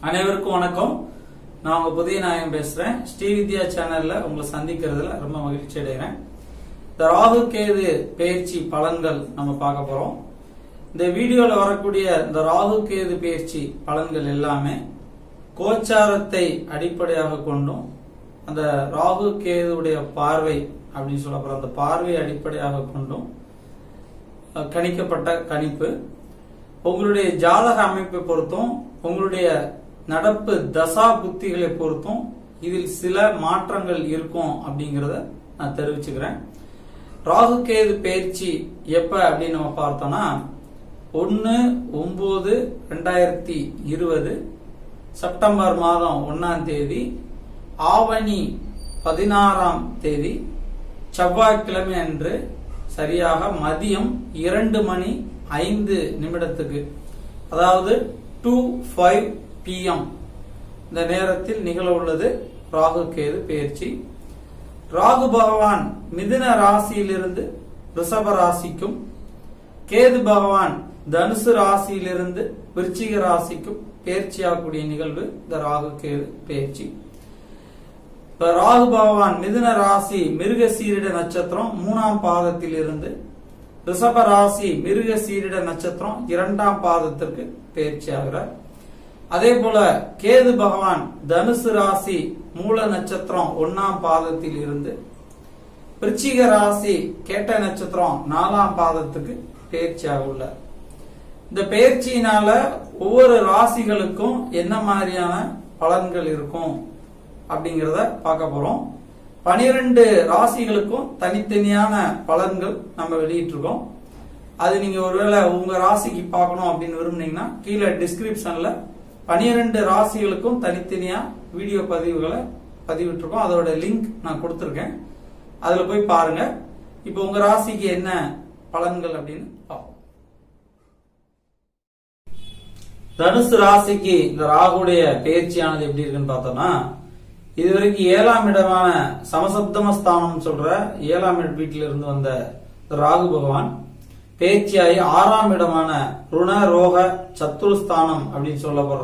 அனைவருக்கும் வணக்கம் நான் உங்க புதிய நாயகம் பேசுறேன் ஸ்ரீவித்யா சேனல்ல உங்களை சந்திக்கிறதுல ரொம்ப மகிழ்ச்சி அடைகிறேன் இந்த ராகு கேது பயிற்சி பலன்கள் நம்ம பார்க்க போறோம் இந்த வீடியோல வரக்கூடிய இந்த ராகு கேது பயிற்சி பலன்கள் எல்லாமே கோச்சாரத்தை அடிப்படையாக கொண்டும் அந்த ராகு கேதுவுடைய பார்வை அப்படின்னு சொல்லப்படுற அந்த பார்வையை அடிப்படையாக கொண்டும் அஹ், கணிக்கப்பட்ட கணிப்பு உங்களுடைய ஜாதக அமைப்பை பொறுத்தும் உங்களுடைய நடப்பு தசா புத்திகளை பொறுத்தும் இதில் சில மாற்றங்கள் இருக்கும் அப்படிங்கறத நான் தெரிவிச்சுக்கிறேன் ராகு கேது பயிற்சி எப்ப அப்படின்னு நம்ம பார்த்தோம்னா ஒன்னு ஒன்பது ரெண்டாயிரத்தி இருபது செப்டம்பர் மாதம் ஒன்னாம் தேதி ஆவணி பதினாறாம் தேதி செவ்வாய்க்கிழமை அன்று சரியாக மதியம் இரண்டு மணி ஐந்து நிமிடத்துக்கு அதாவது டூ ஃபைவ் பிஎம் இந்த நேரத்தில் நிகழ உள்ளது ராகு கேது பயிற்சி ராகு பகவான் மிதுன ராசியிலிருந்து ரிஷப ராசிக்கும் கேது பகவான் தனுசு ராசியிலிருந்து விருச்சிக ராசிக்கும் பயிற்சியாகக்கூடிய நிகழ்வு இந்த ராகு கேது பயிற்சி இப்ப ராகு பகவான் மிதுன ராசி மிருக சீரிட நட்சத்திரம் மூணாம் பாதத்தில் இருந்து ரிஷப ராசி மிருக சீரிட நட்சத்திரம் இரண்டாம் பாதத்திற்கு பயிற்சி ஆகிறார் அதே போல கேது பகவான் தனுசு ராசி மூல நட்சத்திரம் ஒன்னாம் பாதத்தில் இருந்து விருச்சிக ராசி கேட்ட நட்சத்திரம் நாலாம் பாதத்துக்கு பயிற்சியாக உள்ளார் இந்த பயிற்சியினால ஒவ்வொரு ராசிகளுக்கும் என்ன மாதிரியான பலன்கள் இருக்கும் அப்படிங்கறத பார்க்க போறோம் பனிரெண்டு ராசிகளுக்கும் தனித்தனியான பலன்கள் நம்ம வெளியிட்டிருக்கோம் அது நீங்க ஒருவேளை உங்க ராசிக்கு பார்க்கணும் அப்படின்னு விரும்புனீங்கன்னா கீழே டிஸ்கிரிப்ஷன்ல பனிரெண்டு ராசிகளுக்கும் தனித்தனியா வீடியோ பதிவுகளை பதிவிட்டிருக்கோம் அதோட லிங்க் நான் கொடுத்துருக்கேன் அதுல போய் பாருங்க இப்போ உங்க ராசிக்கு என்ன பலன்கள் அப்படின்னு பார்ப்போம் தனுசு ராசிக்கு இந்த ராகுடைய பயிற்சியானது எப்படி இருக்குன்னு பார்த்தோம்னா இதுவரைக்கும் ஏழாம் இடமான சமசப்தமஸ்தானம் சொல்ற ஏழாம் இட வீட்டில இருந்து வந்த ராகு பகவான் பேச்சியாகி ஆறாம் இடமான ருண ரோக சத்துருஸ்தானம் அப்படின்னு சொல்லப்படுற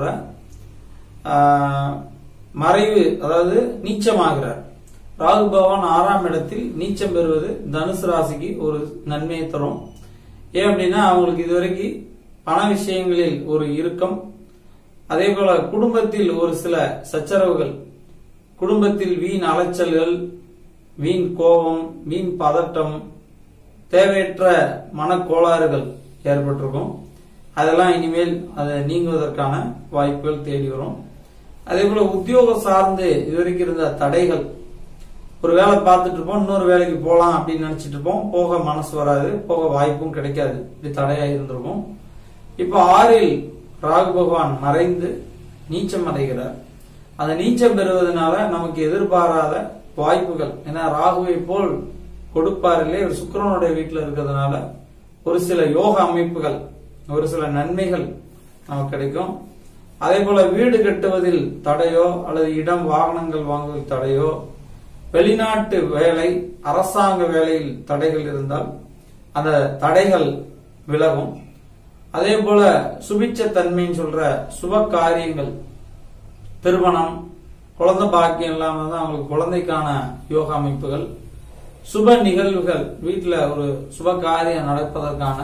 ஆஹ், மறைவு அதாவது நீச்சமாகிறார் ராகு பகவான் ஆறாம் இடத்தில் நீச்சம் பெறுவது தனுசு ராசிக்கு ஒரு நன்மையை தரும் ஏன் அப்படின்னா அவங்களுக்கு இதுவரைக்கும் பண விஷயங்களில் ஒரு இறுக்கம் அதே போல குடும்பத்தில் ஒரு சில சச்சரவுகள் குடும்பத்தில் வீண் அலைச்சல்கள் வீண் கோபம் வீண் பதட்டம் தேவையற்ற மனக்கோளாறுகள் ஏற்பட்டிருக்கும் அதெல்லாம் இனிமேல் அதை நீங்குவதற்கான வாய்ப்புகள் தேடி வரும் அதே போல உத்தியோகம் சார்ந்து இதுவரைக்கும் இருந்த தடைகள் ஒரு வேலை பார்த்துட்டு இருப்போம் இன்னொரு வேலைக்கு போலாம் அப்படின்னு நினைச்சிட்டு இருப்போம் போக மனசு வராது போக வாய்ப்பும் கிடைக்காது இப்படி தடையா இருந்திருக்கும் இப்போ ஆறில் ராகு பகவான் மறைந்து நீச்சம் அடைகிறார் அந்த நீச்சம் பெறுவதனால நமக்கு எதிர்பாராத வாய்ப்புகள் ஏன்னா ராகுவை போல் கொடுப்பாரிலே ஒரு சுக்கிரனுடைய வீட்டில் இருக்கிறதுனால ஒரு சில யோக அமைப்புகள் ஒரு சில நன்மைகள் நமக்கு கிடைக்கும் அதே போல வீடு கட்டுவதில் தடையோ அல்லது இடம் வாகனங்கள் வாங்குவதில் தடையோ வெளிநாட்டு வேலை அரசாங்க வேலையில் தடைகள் இருந்தால் அந்த தடைகள் விலகும் அதே போல சுபிச்ச தன்மைன்னு சொல்ற சுப காரியங்கள் திருமணம் குழந்தை பாக்கியம் இல்லாம தான் அவங்களுக்கு குழந்தைக்கான யோகா அமைப்புகள் சுப நிகழ்வுகள் வீட்டுல ஒரு சுப காரியம் நடப்பதற்கான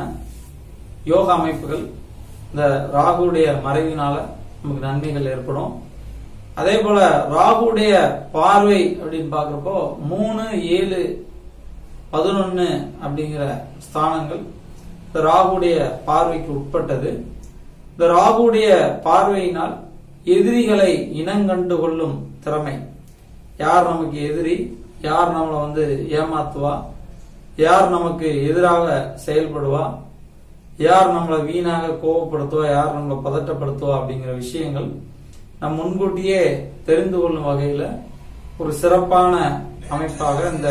யோகா அமைப்புகள் இந்த ராகுடைய மறைவினால நமக்கு நன்மைகள் ஏற்படும் அதே போல ராகுடைய பார்வை அப்படின்னு பாக்குறப்போ மூணு ஏழு பதினொன்னு அப்படிங்கிற ஸ்தானங்கள் இந்த ராகுடைய பார்வைக்கு உட்பட்டது இந்த ராகுடைய பார்வையினால் எதிரிகளை இனங்கண்டு கொள்ளும் திறமை யார் நமக்கு எதிரி யார் நம்மளை வந்து ஏமாத்துவா யார் நமக்கு எதிராக செயல்படுவா யார் நம்மளை வீணாக கோபப்படுத்துவா யார் நம்மளை பதட்டப்படுத்துவா அப்படிங்கிற விஷயங்கள் நம் முன்கூட்டியே தெரிந்து கொள்ளும் வகையில ஒரு சிறப்பான அமைப்பாக இந்த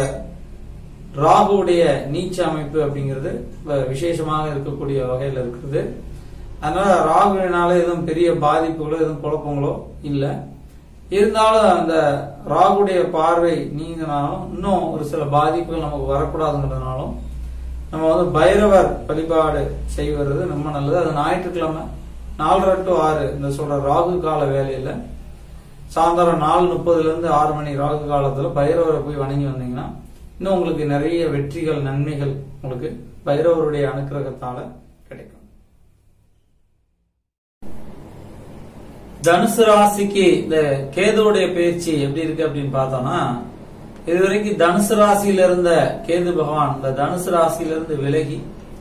ராகுவுடைய நீச்ச அமைப்பு அப்படிங்கிறது வ- விசேஷமாக இருக்கக்கூடிய வகையில் இருக்குது அதனால ராகுவினால எதுவும் பெரிய பாதிப்புகளோ எதுவும் குழப்பங்களோ இல்ல இருந்தாலும் அந்த ராகுடைய பார்வை நீங்கினாலும் இன்னும் ஒரு சில பாதிப்புகள் நமக்கு வரக்கூடாதுங்கிறதுனாலும் நம்ம வந்து பைரவர் வழிபாடு செய்வது ரொம்ப நல்லது அது ஞாயிற்றுக்கிழமை நாலரை டு ஆறு இந்த சொல்ற ராகு கால வேலையில சாயந்தரம் நாலு முப்பதுல இருந்து ஆறு மணி ராகு காலத்துல பைரவரை போய் வணங்கி வந்தீங்கன்னா இன்னும் உங்களுக்கு நிறைய வெற்றிகள் நன்மைகள் உங்களுக்கு பைரவருடைய அனுக்கிரகத்தால கிடைக்கும் தனுசு ராசிக்கு இந்த கேதுவுடைய பயிற்சி எப்படி இருக்கு அப்படின்னு பார்த்தோம்னா இதுவரைக்கும் தனுசு ராசியில இருந்த கேது பகவான் இந்த தனுசு ராசியில இருந்து விலகி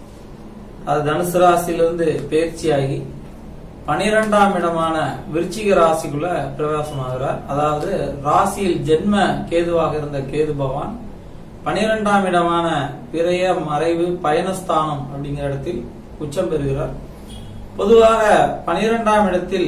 அது தனுசு ராசியிலிருந்து பயிற்சியாகி பனிரெண்டாம் இடமான விருச்சிக ராசிக்குள்ள பிரவேசமாகிறார் அதாவது ராசியில் ஜென்ம கேதுவாக இருந்த கேது பகவான் பனிரெண்டாம் இடமான பிறைய மறைவு பயணஸ்தானம் அப்படிங்கிற இடத்தில் உச்சம் பெறுகிறார் பொதுவாக பனிரெண்டாம் இடத்தில்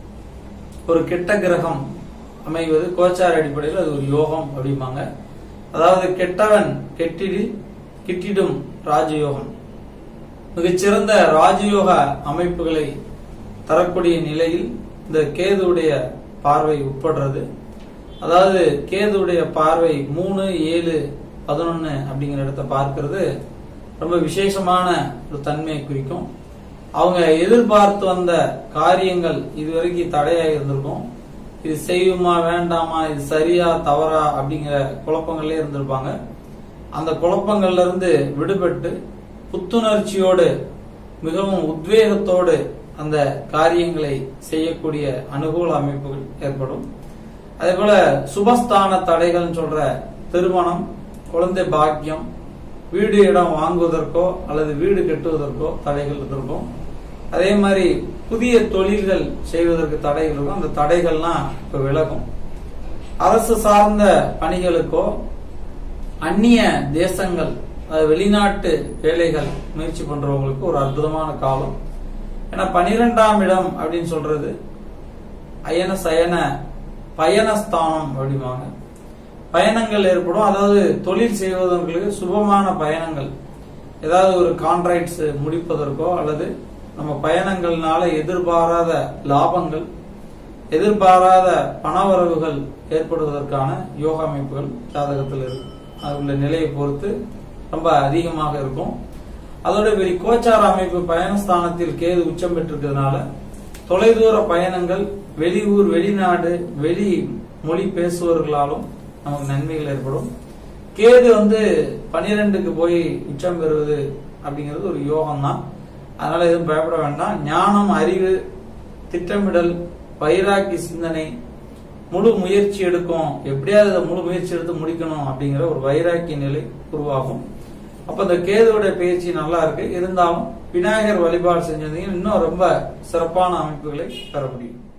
ஒரு கெட்ட கிரகம் அமைவது கோச்சார அடிப்படையில் அது ஒரு யோகம் அப்படிம்பாங்க அதாவது கெட்டவன் கெட்டிடில் கிட்டிடும் ராஜயோகம் மிகச்சிறந்த ராஜயோக அமைப்புகளை தரக்கூடிய நிலையில் இந்த கேதுவுடைய பார்வை உட்படுறது அதாவது கேதுவுடைய பார்வை மூணு ஏழு பதினொன்னு அப்படிங்கிற இடத்தை பார்க்கிறது ரொம்ப விசேஷமான ஒரு தன்மையை குறிக்கும் அவங்க எதிர்பார்த்து வந்த காரியங்கள் இதுவரைக்கும் தடையா இருந்திருக்கும் இது செய்யுமா வேண்டாமா இது சரியா தவறா அப்படிங்கிற குழப்பங்களே இருந்திருப்பாங்க அந்த குழப்பங்கள்ல இருந்து விடுபட்டு புத்துணர்ச்சியோடு மிகவும் உத்வேகத்தோடு அந்த காரியங்களை செய்யக்கூடிய அனுகூல அமைப்புகள் ஏற்படும் அதே போல சுபஸ்தான தடைகள் சொல்ற திருமணம் குழந்தை பாக்கியம் வீடு இடம் வாங்குவதற்கோ அல்லது வீடு கட்டுவதற்கோ தடைகள் இருந்திருக்கும் அதே மாதிரி புதிய தொழில்கள் செய்வதற்கு தடைகள் இருக்கும் அந்த தடைகள்லாம் இப்ப விலகும் அரசு சார்ந்த பணிகளுக்கோ அந்நிய தேசங்கள் அதாவது வெளிநாட்டு வேலைகள் முயற்சி பண்றவங்களுக்கு ஒரு அற்புதமான காலம் ஏன்னா பனிரெண்டாம் இடம் அப்படின்னு சொல்றது அயன சயன பயணஸ்தானம் அப்படிம்பாங்க பயணங்கள் ஏற்படும் அதாவது தொழில் செய்வதற்கு சுபமான பயணங்கள் ஏதாவது ஒரு கான்ட்ராக்ட்ஸ் முடிப்பதற்கோ அல்லது நம்ம பயணங்கள்னால எதிர்பாராத லாபங்கள் எதிர்பாராத பணவரவுகள் ஏற்படுவதற்கான யோகா அமைப்புகள் ஜாதகத்தில் இருக்கு அது உள்ள நிலையை பொறுத்து ரொம்ப அதிகமாக இருக்கும் அதோட பெரிய கோச்சார அமைப்பு பயணஸ்தானத்தில் கேது உச்சம் பெற்றிருக்கிறதுனால தொலைதூர பயணங்கள் வெளியூர் வெளிநாடு வெளி மொழி பேசுபவர்களாலும் நமக்கு நன்மைகள் ஏற்படும் கேது வந்து பனிரெண்டுக்கு போய் உச்சம் பெறுவது அப்படிங்கிறது ஒரு யோகம் தான் அதனால எதுவும் பயப்பட வேண்டாம் ஞானம் அறிவு திட்டமிடல் வைராக்கி சிந்தனை முழு முயற்சி எடுக்கும் எப்படியாவது இதை முழு முயற்சி எடுத்து முடிக்கணும் அப்படிங்கிற ஒரு வைராக்கிய நிலை உருவாகும் அப்ப இந்த கேதுவோட பயிற்சி நல்லா இருக்கு இருந்தாலும் விநாயகர் வழிபாடு செஞ்சிருந்தீங்கன்னா இன்னும் ரொம்ப சிறப்பான அமைப்புகளை பெற முடியும்